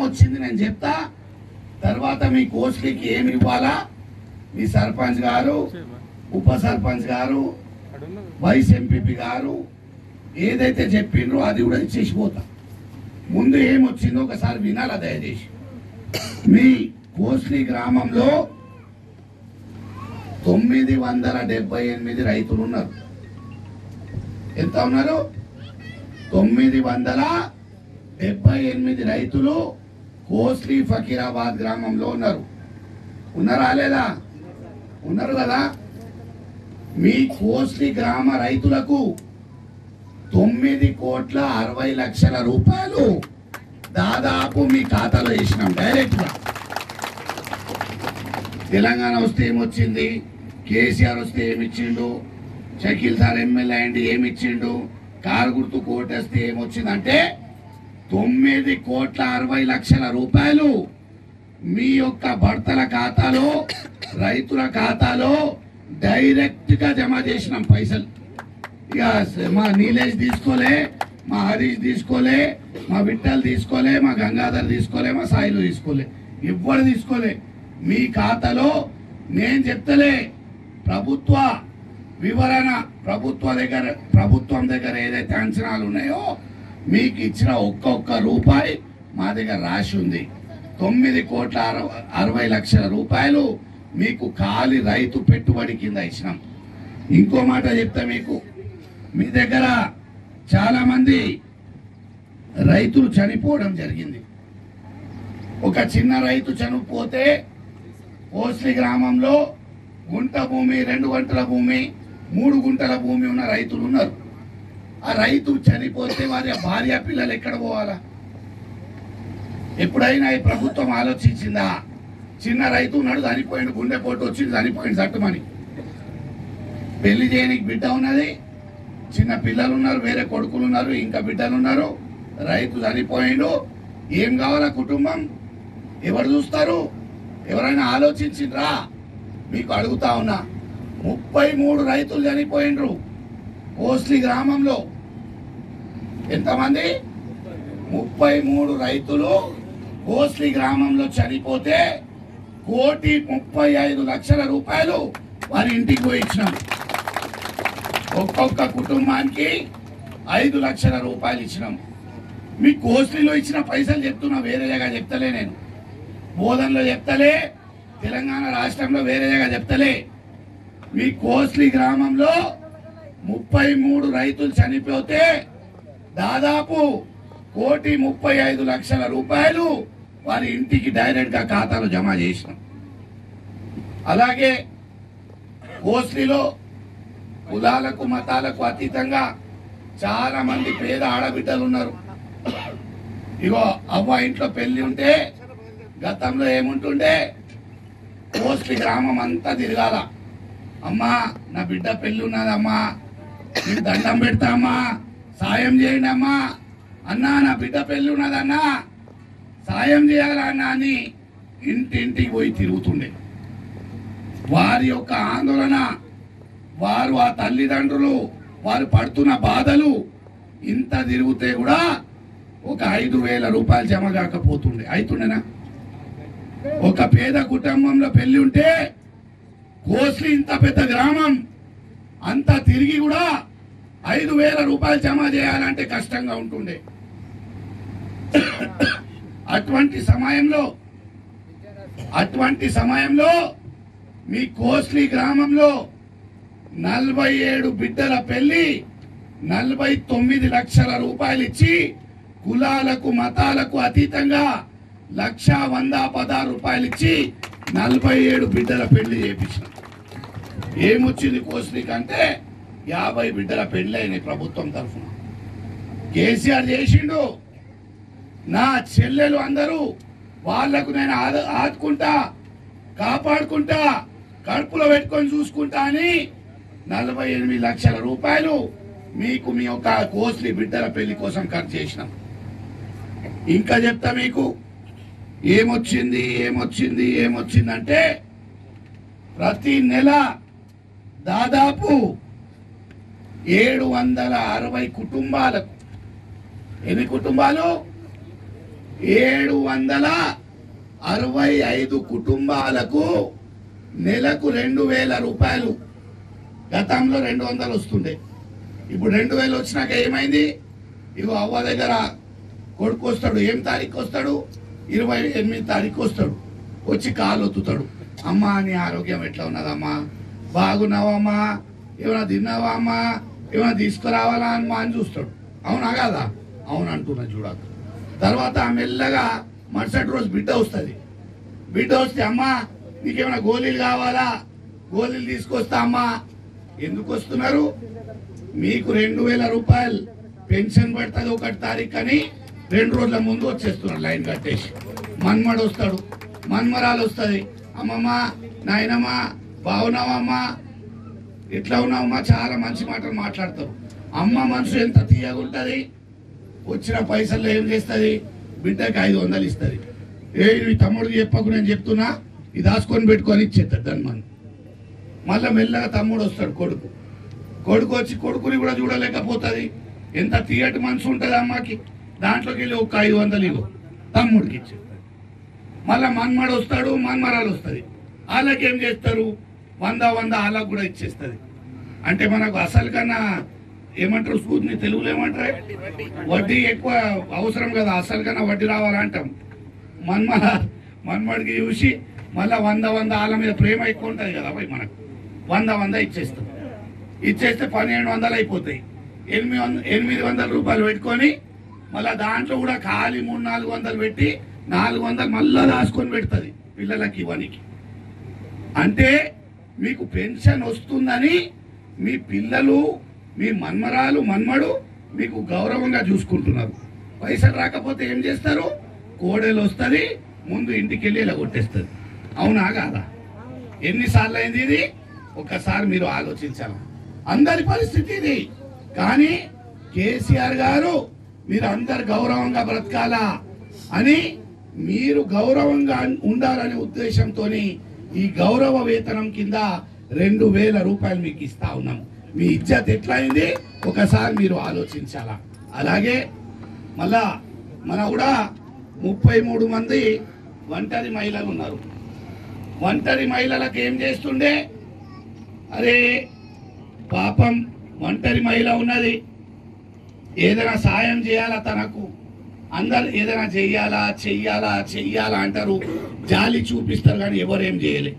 ఏమొచ్చింది నేను చెప్తా తర్వాత మీ కోస్లీకి ఏమి ఇవ్వాలా మీ సర్పంచ్ గారు ఉప సర్పంచ్ గారు వైస్ ఎంపీపీ గారు ఏదైతే చెప్పిండ్రో అది కూడా ఇచ్చేసిపోతా ముందు ఏమొచ్చిందో ఒకసారి వినాలా దయచేసి మీ కోస్లీ గ్రామంలో తొమ్మిది వందల డెబ్బై ఎనిమిది రైతులు ఉన్నారు ఎంత ఉన్నారు తొమ్మిది వందల డెబ్బై ఎనిమిది రైతులు కోస్లీ ఫకీరాబాద్ గ్రామంలో ఉన్నారు ఉన్నారా లేదా ఉన్నారు కదా మీ కోస్లీ గ్రామ రైతులకు తొమ్మిది కోట్ల అరవై లక్షల రూపాయలు దాదాపు మీ ఖాతాలో వేసినాం డైరెక్ట్ గా తెలంగాణ వస్తే ఏమొచ్చింది కేసీఆర్ వస్తే ఏమిచ్చిండు షకీల్ సార్ ఎమ్మెల్యే అయింది ఏమిచ్చిండు కారు గుర్తు కోటేస్తే ఏమొచ్చిందంటే తొమ్మిది కోట్ల అరవై లక్షల రూపాయలు మీ యొక్క భర్తల ఖాతాలో రైతుల ఖాతాలో డైరెక్ట్ గా జమ చేసినాం పైసలు ఇక మా నీలేష్ తీసుకోలే మా హరీష్ తీసుకోలే మా విఠల్ తీసుకోలే మా గంగాధర్ తీసుకోలే మా సాయిలు తీసుకోలే ఎవ్వరు తీసుకోలే మీ ఖాతాలో నేను చెప్తలే ప్రభుత్వ వివరణ ప్రభుత్వ దగ్గర ప్రభుత్వం దగ్గర ఏదైతే అంచనాలు ఉన్నాయో మీకు ఇచ్చిన ఒక్కొక్క రూపాయి మా దగ్గర రాసి ఉంది తొమ్మిది కోట్ల అరవై అరవై లక్షల రూపాయలు మీకు ఖాళీ రైతు పెట్టుబడి కింద ఇచ్చినాం ఇంకో మాట చెప్తా మీకు మీ దగ్గర చాలా మంది రైతులు చనిపోవడం జరిగింది ఒక చిన్న రైతు చనిపోతే ఓస్లి గ్రామంలో గుంట భూమి రెండు గంటల భూమి మూడు గుంటల భూమి ఉన్న రైతులు ఉన్నారు ఆ రైతు చనిపోతే వారి భార్య పిల్లలు ఎక్కడ పోవాలా ఎప్పుడైనా ఈ ప్రభుత్వం ఆలోచించిందా చిన్న రైతు ఉన్నాడు చనిపోయిండు గుండెపోటు వచ్చింది చనిపోయింది చట్టుమని పెళ్లి చేయనికి బిడ్డ ఉన్నది చిన్న పిల్లలు ఉన్నారు వేరే కొడుకులు ఉన్నారు ఇంకా బిడ్డలు ఉన్నారు రైతు చనిపోయిండు ఏం కావాలా కుటుంబం ఎవరు చూస్తారు ఎవరైనా ఆలోచించిండ్రా మీకు అడుగుతా ఉన్నా ముప్పై మూడు రైతులు చనిపోయిండ్రు కోస్లీ గ్రామంలో ఎంతమంది ముప్పై మూడు రైతులు కోస్లీ గ్రామంలో చనిపోతే కోటి ముప్పై ఐదు లక్షల రూపాయలు వారి ఇంటికి పోయి ఇచ్చినాం ఒక్కొక్క కుటుంబానికి ఐదు లక్షల రూపాయలు ఇచ్చినాం మీ కోస్లీలో ఇచ్చిన పైసలు చెప్తున్నా వేరే జగ చెప్తలే నేను బోధనలో చెప్తలే తెలంగాణ రాష్ట్రంలో వేరే జగ చెప్తలే మీ కోస్లీ గ్రామంలో ముప్పై మూడు రైతులు చనిపోతే దాదాపు కోటి ముప్పై ఐదు లక్షల రూపాయలు వారి ఇంటికి డైరెక్ట్ గా ఖాతాలో జమ చేసినాం అలాగే కోస్లీలో కులాలకు మతాలకు అతీతంగా చాలా మంది పేద ఆడబిడ్డలు ఉన్నారు ఇగో అవ్వ ఇంట్లో పెళ్లి ఉంటే గతంలో ఏముంటుండే కోస్లి గ్రామం అంతా తిరగాల అమ్మా నా బిడ్డ పెళ్లి ఉన్నదమ్మా నీకు దండం పెడతామా సాయం చేయండి అమ్మా అన్నా నా బిడ్డ పెళ్లి ఉన్నదన్నా సాయం చేయాలా అన్నా అని ఇంటింటికి పోయి తిరుగుతుండే వారి యొక్క ఆందోళన వారు ఆ తల్లిదండ్రులు వారు పడుతున్న బాధలు ఇంత తిరిగితే కూడా ఒక ఐదు వేల రూపాయలు జమ కాకపోతుండే అవుతుండేనా ఒక పేద కుటుంబంలో పెళ్లి ఉంటే కోస్లి ఇంత పెద్ద గ్రామం అంతా తిరిగి కూడా ఐదు వేల రూపాయలు జమ చేయాలంటే కష్టంగా ఉంటుండే అటువంటి సమయంలో అటువంటి సమయంలో మీ కోస్లీ గ్రామంలో నలభై ఏడు బిడ్డల పెళ్లి నలభై తొమ్మిది లక్షల రూపాయలు ఇచ్చి కులాలకు మతాలకు అతీతంగా లక్ష వంద పదహారు రూపాయలు ఇచ్చి నలభై ఏడు బిడ్డల పెళ్లి చేపించిన ఏమొచ్చింది కోస్లిక్ అంటే యాభై బిడ్డల పెళ్లి అయినాయి ప్రభుత్వం తరఫున కేసీఆర్ చేసిండు నా చెల్లెలు అందరూ వాళ్లకు నేను ఆద- ఆదుకుంటా కాపాడుకుంటా కడుపులో పెట్టుకొని చూసుకుంటా అని నలభై ఎనిమిది లక్షల రూపాయలు మీకు మీ యొక్క కోస్లీ బిడ్డల పెళ్లి కోసం ఖర్చు చేసినాం ఇంకా చెప్తా మీకు ఏమొచ్చింది ఏమొచ్చింది ఏమొచ్చిందంటే ప్రతి నెల దాదాపు ఏడు వందల అరవై కుటుంబాలకు ఎన్ని కుటుంబాలు ఏడు వందల అరవై ఐదు కుటుంబాలకు నెలకు రెండు వేల రూపాయలు గతంలో రెండు వందలు వస్తుండే ఇప్పుడు రెండు వేలు వచ్చినాక ఏమైంది ఇగో అవ్వ దగ్గర కొడుకు వస్తాడు ఏం తారీఖు వస్తాడు ఇరవై ఎనిమిది తారీఖు వస్తాడు వచ్చి కాలు ఒత్తుతాడు అమ్మా నీ ఆరోగ్యం ఎట్లా ఉన్నదమ్మా బాగున్నావమ్మా ఏమైనా తిన్నావా అమ్మా ఏమైనా తీసుకురావాలా అని మా అని చూస్తాడు అవునా కాదా అవును అంటున్నా చూడక తర్వాత మెల్లగా మరుసటి రోజు బిడ్డ వస్తుంది బిడ్డ వస్తే అమ్మా నీకేమైనా గోళీలు కావాలా గోళీలు తీసుకొస్తా అమ్మా ఎందుకు వస్తున్నారు మీకు రెండు వేల రూపాయలు పెన్షన్ పడుతుంది ఒకటి తారీఖు అని రెండు రోజుల ముందు వచ్చేస్తున్నారు లైన్ కట్టేసి మన్మడు వస్తాడు మన్మరాలు వస్తుంది అమ్మమ్మ నాయనమ్మ బాగున్నావమ్మా ఎట్లా ఉన్నావమ్మా చాలా మంచి మాటలు మాట్లాడతారు అమ్మ మనసు ఎంత తీయగా ఉంటుంది వచ్చిన పైసలు ఏం చేస్తుంది బిడ్డకి ఐదు వందలు ఇస్తుంది ఏ ఈ తమ్ముడికి చెప్పకు నేను చెప్తున్నా ఇది దాచుకొని పెట్టుకొని ఇచ్చేస్తుంది దాన్ని మనం మళ్ళీ మెల్లగా తమ్ముడు వస్తాడు కొడుకు కొడుకు వచ్చి కొడుకుని కూడా చూడలేకపోతుంది ఎంత తీయటి మనసు ఉంటుంది అమ్మకి దాంట్లోకి వెళ్ళి ఒక ఐదు వందలు ఇవ్వు తమ్ముడికి ఇచ్చేస్తుంది మళ్ళీ మన్మడు వస్తాడు మన్మరాలు వస్తుంది వాళ్ళకి ఏం చేస్తారు వంద వంద వాళ్ళకి కూడా ఇచ్చేస్తుంది అంటే మనకు అసలు కన్నా ఏమంటారు సూదిని తెలుగులో ఏమంటారు వడ్డీ ఎక్కువ అవసరం కదా అసలు కన్నా వడ్డీ రావాలంటాం మన్మల మన్మడికి చూసి మళ్ళా వంద వంద వాళ్ళ మీద ప్రేమ ఎక్కువ ఉంటుంది కదా పోయి మనకు వంద వంద ఇచ్చేస్తాం ఇచ్చేస్తే పన్నెండు వందలు అయిపోతాయి ఎనిమిది వంద ఎనిమిది వందల రూపాయలు పెట్టుకొని మళ్ళా దాంట్లో కూడా ఖాళీ మూడు నాలుగు వందలు పెట్టి నాలుగు వందలు మళ్ళా దాచుకొని పెడుతుంది పిల్లలకి ఇవ్వనికి అంటే మీకు పెన్షన్ వస్తుందని మీ పిల్లలు మీ మన్మరాలు మన్మడు మీకు గౌరవంగా చూసుకుంటున్నారు పైసలు రాకపోతే ఏం చేస్తారు కోడలు వస్తుంది ముందు ఇంటికి వెళ్ళి ఇలా కొట్టేస్తుంది అవునా కాదా ఎన్నిసార్లు అయింది ఇది ఒకసారి మీరు ఆలోచించాలి అందరి పరిస్థితి ఇది కానీ కేసీఆర్ గారు మీరు అందరు గౌరవంగా బ్రతకాలా అని మీరు గౌరవంగా ఉండాలనే ఉద్దేశంతో ఈ గౌరవ వేతనం కింద రెండు వేల రూపాయలు మీకు ఇస్తా ఉన్నాం మీ ఇజ్జత్ ఎట్లా అయింది ఒకసారి మీరు ఆలోచించాలా అలాగే మళ్ళా మన కూడా ముప్పై మూడు మంది ఒంటరి మహిళలు ఉన్నారు ఒంటరి మహిళలకు ఏం చేస్తుండే అరే పాపం ఒంటరి మహిళ ఉన్నది ఏదైనా సాయం చేయాలా తనకు అందరు ఏదైనా చెయ్యాలా చెయ్యాలా చెయ్యాలా అంటారు జాలి చూపిస్తారు కానీ ఎవరేం చేయలే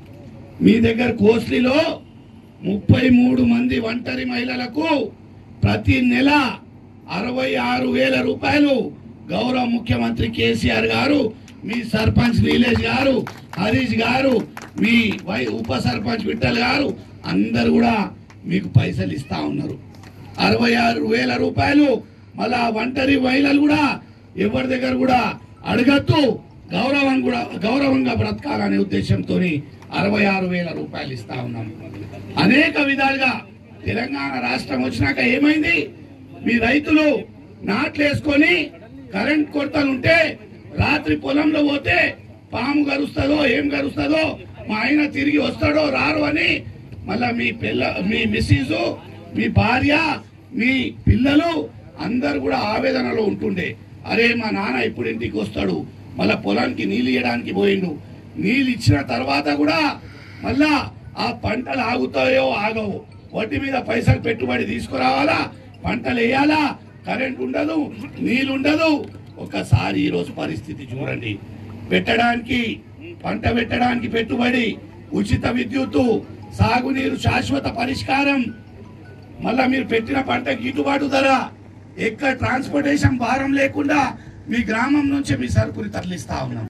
మీ దగ్గర కోస్లీలో ముప్పై మూడు మంది ఒంటరి మహిళలకు ప్రతి నెల అరవై ఆరు వేల రూపాయలు గౌరవ ముఖ్యమంత్రి కేసీఆర్ గారు మీ సర్పంచ్ నీలేష్ గారు హరీష్ గారు మీ వై ఉప సర్పంచ్ విఠల్ గారు అందరు కూడా మీకు పైసలు ఇస్తా ఉన్నారు అరవై ఆరు వేల రూపాయలు మళ్ళా ఒంటరి మహిళలు కూడా ఎవరి దగ్గర కూడా అడగద్దు గౌరవం కూడా గౌరవంగా బ్రతకాలనే ఉద్దేశంతో అరవై ఆరు వేల రూపాయలు ఇస్తా ఉన్నాం అనేక విధాలుగా తెలంగాణ రాష్ట్రం వచ్చినాక ఏమైంది మీ రైతులు నాట్లు వేసుకొని కరెంట్ కొరతలు ఉంటే రాత్రి పొలంలో పోతే పాము గరుస్తుందో ఏం గరుస్తుందో మా ఆయన తిరిగి వస్తాడో రారు అని మళ్ళా మీ పిల్ల మీ మిస్సెస్ మీ భార్య మీ పిల్లలు అందరు కూడా ఆవేదనలో ఉంటుండే అరే మా నాన్న ఇప్పుడు ఇంటికి వస్తాడు మళ్ళా పొలానికి నీళ్ళు ఇవ్వడానికి పోయిండు నీళ్ళు ఇచ్చిన తర్వాత కూడా మళ్ళా ఆ పంటలు ఆగుతాయో ఆగవు వడ్డీ మీద పైసలు పెట్టుబడి తీసుకురావాలా పంటలు వేయాలా కరెంట్ ఉండదు నీళ్ళు ఉండదు ఒకసారి ఈ రోజు పరిస్థితి చూడండి పెట్టడానికి పంట పెట్టడానికి పెట్టుబడి ఉచిత విద్యుత్తు సాగునీరు శాశ్వత పరిష్కారం మళ్ళా మీరు పెట్టిన పంట గిట్టుబాటు ధర ఎక్కడ ట్రాన్స్పోర్టేషన్ భారం లేకుండా మీ గ్రామం నుంచి మీ సరుకుని తరలిస్తా ఉన్నాం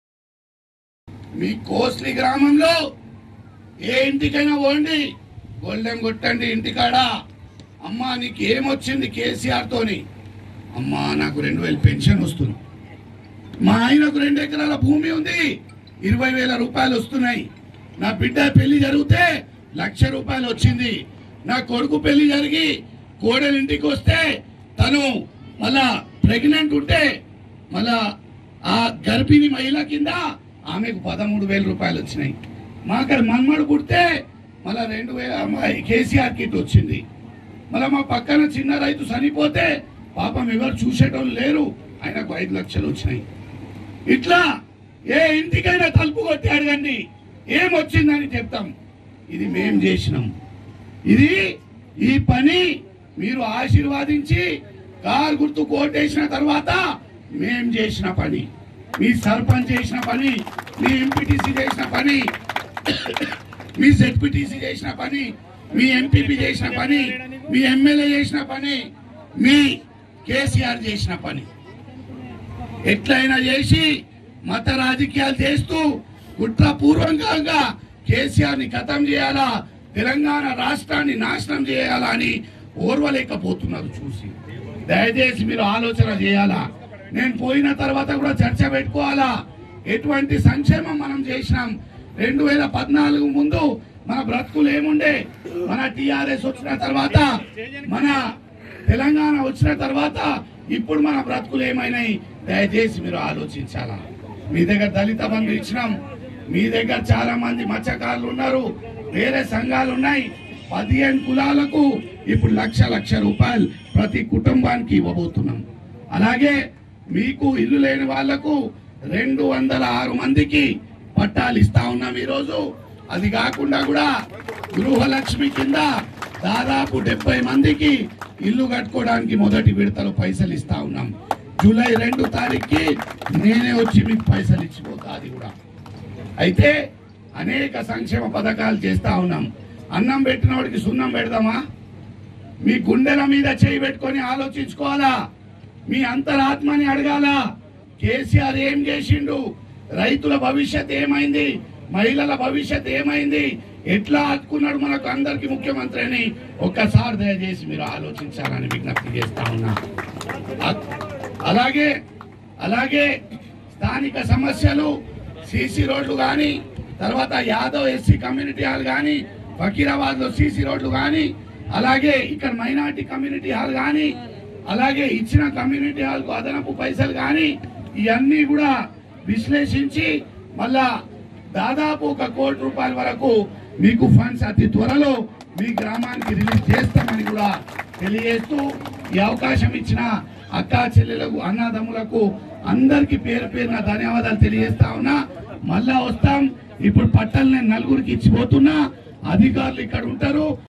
మీ కోస్లీ గ్రామంలో ఏ ఇంటికైనా పోండి గోల్డెం కొట్టండి ఇంటికాడ అమ్మా నీకు ఏమొచ్చింది కేసీఆర్ తోని అమ్మా నాకు రెండు వేలు పెన్షన్ వస్తుంది మా ఆయనకు రెండు ఎకరాల భూమి ఉంది ఇరవై వేల రూపాయలు వస్తున్నాయి నా బిడ్డ పెళ్లి జరిగితే లక్ష రూపాయలు వచ్చింది నా కొడుకు పెళ్లి జరిగి కోడలు ఇంటికి వస్తే తను మళ్ళా ప్రెగ్నెంట్ ఉంటే మళ్ళా ఆ గర్భిణీ మహిళ కింద ఆమెకు పదమూడు వేల రూపాయలు వచ్చినాయి మాకు మన్మడు పుడితే మళ్ళా రెండు వేల అమ్మాయి కేసీఆర్ కిట్ వచ్చింది మళ్ళా మా పక్కన చిన్న రైతు చనిపోతే పాపం ఎవరు చూసేటోళ్ళు లేరు ఆయనకు ఐదు లక్షలు వచ్చినాయి ఇట్లా ఏ ఇంటికైనా తలుపు కొట్టి అడగండి ఏమొచ్చిందని చెప్తాం ఇది మేం చేసినాం ఇది ఈ పని మీరు ఆశీర్వాదించి కారు గుర్తు కోటేసిన తర్వాత మేం చేసిన పని మీ సర్పంచ్ చేసిన పని మీ ఎంపీటీసీ చేసిన పని మీ జెడ్పీటీసీ చేసిన పని మీ ఎంపీపీ చేసిన పని మీ ఎమ్మెల్యే చేసిన పని మీ కేసీఆర్ చేసిన పని ఎట్లయినా చేసి మత రాజకీయాలు చేస్తూ కుట్రపూర్వకంగా కేసీఆర్ ని ఖతం చేయాలా తెలంగాణ రాష్ట్రాన్ని నాశనం చేయాలా అని ఓర్వలేకపోతున్నారు చూసి దయచేసి మీరు ఆలోచన చేయాలా నేను పోయిన తర్వాత కూడా చర్చ పెట్టుకోవాలా ఎటువంటి సంక్షేమం మనం చేసినాం రెండు వేల పద్నాలుగు ముందు మన బ్రతుకులు ఏముండే మన టిఆర్ఎస్ వచ్చిన తర్వాత మన తెలంగాణ వచ్చిన తర్వాత ఇప్పుడు మన బ్రతుకులు ఏమైనాయి దయచేసి మీరు ఆలోచించాలా మీ దగ్గర దళిత బంధు ఇచ్చినాం మీ దగ్గర చాలా మంది మత్స్యకారులు ఉన్నారు వేరే సంఘాలు ఉన్నాయి పదిహేను కులాలకు ఇప్పుడు లక్ష లక్ష రూపాయలు ప్రతి కుటుంబానికి ఇవ్వబోతున్నాం అలాగే మీకు ఇల్లు లేని వాళ్లకు రెండు వందల ఆరు మందికి పట్టాలు ఇస్తా ఉన్నాం ఈరోజు అది కాకుండా కూడా గృహలక్ష్మి కింద దాదాపు డెబ్బై మందికి ఇల్లు కట్టుకోవడానికి మొదటి విడతలు పైసలు ఇస్తా ఉన్నాం జూలై రెండు తారీఖుకి నేనే వచ్చి మీకు పైసలు ఇచ్చిపోతా అది కూడా అయితే అనేక సంక్షేమ పథకాలు చేస్తా ఉన్నాం అన్నం పెట్టినవాడికి సున్నం పెడదామా మీ గుండెల మీద చేయి పెట్టుకొని ఆలోచించుకోవాలా మీ అంతరాత్మని అడగాల కేసీఆర్ ఏం చేసిండు రైతుల భవిష్యత్ ఏమైంది మహిళల భవిష్యత్ ఏమైంది ఎట్లా ఆదుకున్నాడు మనకు అందరికి ముఖ్యమంత్రి అని ఒక్కసారి దయచేసి మీరు ఆలోచించాలని విజ్ఞప్తి చేస్తా ఉన్నా అ- అలాగే అలాగే స్థానిక సమస్యలు సీసీ రోడ్లు కానీ తర్వాత యాదవ్ ఎస్సీ కమ్యూనిటీ హాల్ కానీ ఫకీరాబాద్ లో సీసీ రోడ్లు కానీ అలాగే ఇక్కడ మైనార్టీ కమ్యూనిటీ హాల్ కానీ అలాగే ఇచ్చిన కమ్యూనిటీ హాల్ కు అదనపు పైసలు కానీ ఇవన్నీ కూడా విశ్లేషించి మళ్ళా దాదాపు ఒక కోటి రూపాయల వరకు మీకు ఫండ్స్ అతి త్వరలో మీ గ్రామానికి రిలీజ్ చేస్తామని కూడా తెలియజేస్తూ ఈ అవకాశం ఇచ్చిన అక్కా చెల్లెలకు అన్నదమ్ములకు అందరికి పేరు పేరున ధన్యవాదాలు తెలియజేస్తా ఉన్నా మళ్ళా వస్తాం ఇప్పుడు పట్టలు నేను నలుగురికి ఇచ్చిపోతున్నా అధికారులు ఇక్కడ ఉంటారు